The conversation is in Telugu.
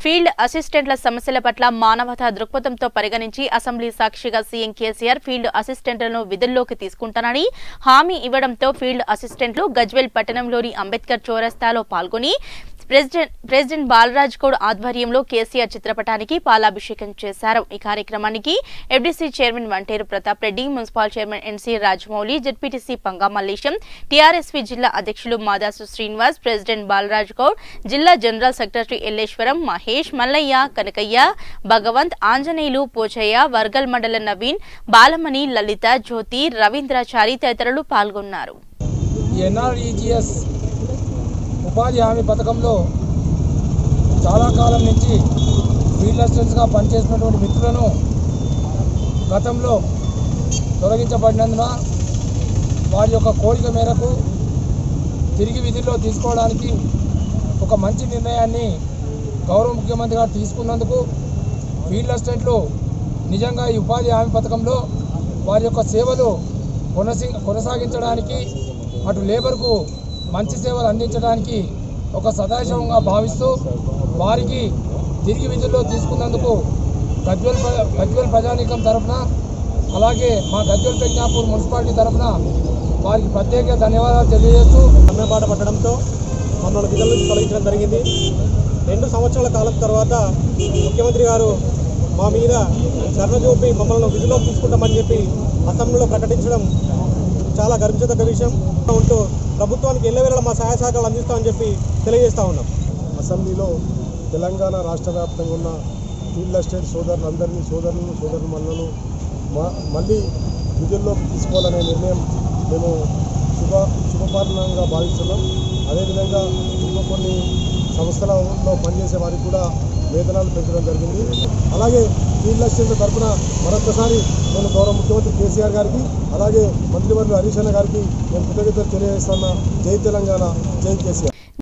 ఫీల్డ్ అసిస్టెంట్ల సమస్యల పట్ల మానవతా దృక్పథంతో పరిగణించి అసెంబ్లీ సాక్షిగా సీఎం కేసీఆర్ ఫీల్డ్ అసిస్టెంట్లను విధుల్లోకి తీసుకుంటానని హామీ ఇవ్వడంతో ఫీల్డ్ అసిస్టెంట్లు గజ్వెల్ పట్టణంలోని అంబేద్కర్ చౌరస్తాలో పాల్గొని ప్రెసిడెంట్ ప్రెసిడెంట్ బాలరాజ్ గౌడ్ ఆధ్వర్యంలో కేసీఆర్ చిత్రపటానికి పాలాభిషేకం చేశారు ఈ కార్యక్రమానికి FDC chairman Vanteru Pratap Reddy municipal chairman NC Rajamouli ZPTC Panga Mallesham TRSP జిల్లా అధ్యక్షులు మాదాసు శ్రీనివాస్ ప్రెసిడెంట్ బాలరాజ్ గౌడ్ జిల్లా జనరల్ సెక్రటరీ ఎల్లేశ్వరం మహేష్ మల్లయ్య కనకయ్య భగవంత్ ఆంజనేయులు పోచయ్య వర్గల్ మండల నవీన్ బాలమణి లలిత జ్యోతి రవీంద్రాచారి తదితరులు పాల్గొన్నారు ఎన్ఆర్ఈజిఎస్ ఉపాధి హామీ పథకంలో చాలా కాలం నుంచి ఫీల్డ్ అసిస్టెంట్స్గా పనిచేసినటువంటి మిత్రులను గతంలో తొలగించబడినందున వారి యొక్క కోరిక మేరకు తిరిగి విధుల్లో తీసుకోవడానికి ఒక మంచి నిర్ణయాన్ని గౌరవ ముఖ్యమంత్రి గారు తీసుకున్నందుకు ఫీల్డ్ అసిస్టెంట్లు నిజంగా ఈ ఉపాధి హామీ పథకంలో వారి యొక్క సేవలు కొనసి కొనసాగించడానికి అటు లేబర్కు మంచి సేవలు అందించడానికి ఒక సదాశవంగా భావిస్తూ వారికి తిరిగి విధుల్లో తీసుకున్నందుకు గజ్వల్ ప్ర- గజ్వల్ ప్రజానీకం తరఫున అలాగే మా గజ్వల్ పెజ్ఞాపూర్ మున్సిపాలిటీ తరఫున వారికి ప్రత్యేక ధన్యవాదాలు తెలియజేస్తూ అమ్మేబాట పట్టడంతో మమ్మల్ని విధుల నుంచి తొలగించడం జరిగింది రెండు సంవత్సరాల కాలం తర్వాత ముఖ్యమంత్రి గారు మా మీద ధర్మ చూపి మమ్మల్ని విధిలోకి తీసుకుంటామని చెప్పి అసెంబ్లీలో ప్రకటించడం చాలా గర్వించదగ్గ విషయం ఉంటూ ప్రభుత్వానికి ఎల్లవేళ మా సహాయ సహకారాలు అందిస్తామని చెప్పి తెలియజేస్తా ఉన్నాం అసెంబ్లీలో తెలంగాణ రాష్ట్ర వ్యాప్తంగా ఉన్న ఫీల్డ్ అసిస్టెంట్ సోదరులందరినీ సోదరులను సోదరుమణులను మా మళ్ళీ విధుల్లోకి తీసుకోవాలనే నిర్ణయం మేము శుభ శుభపరిణంగా భావిస్తున్నాం అదేవిధంగా ఇంకో కొన్ని సంస్థలలో పనిచేసే వారికి కూడా వేతనాలు పెంచడం జరిగింది అలాగే ఫీల్డ్ అసిస్టెంట్ తరఫున మరొకసారి నేను గౌరవ ముఖ్యమంత్రి కేసీఆర్ గారికి అలాగే మంత్రివర్యులు హరీష్ అన్న గారికి నేను కృతజ్ఞతలు తెలియజేస్తున్నా జై తెలంగాణ జై కేసీఆర్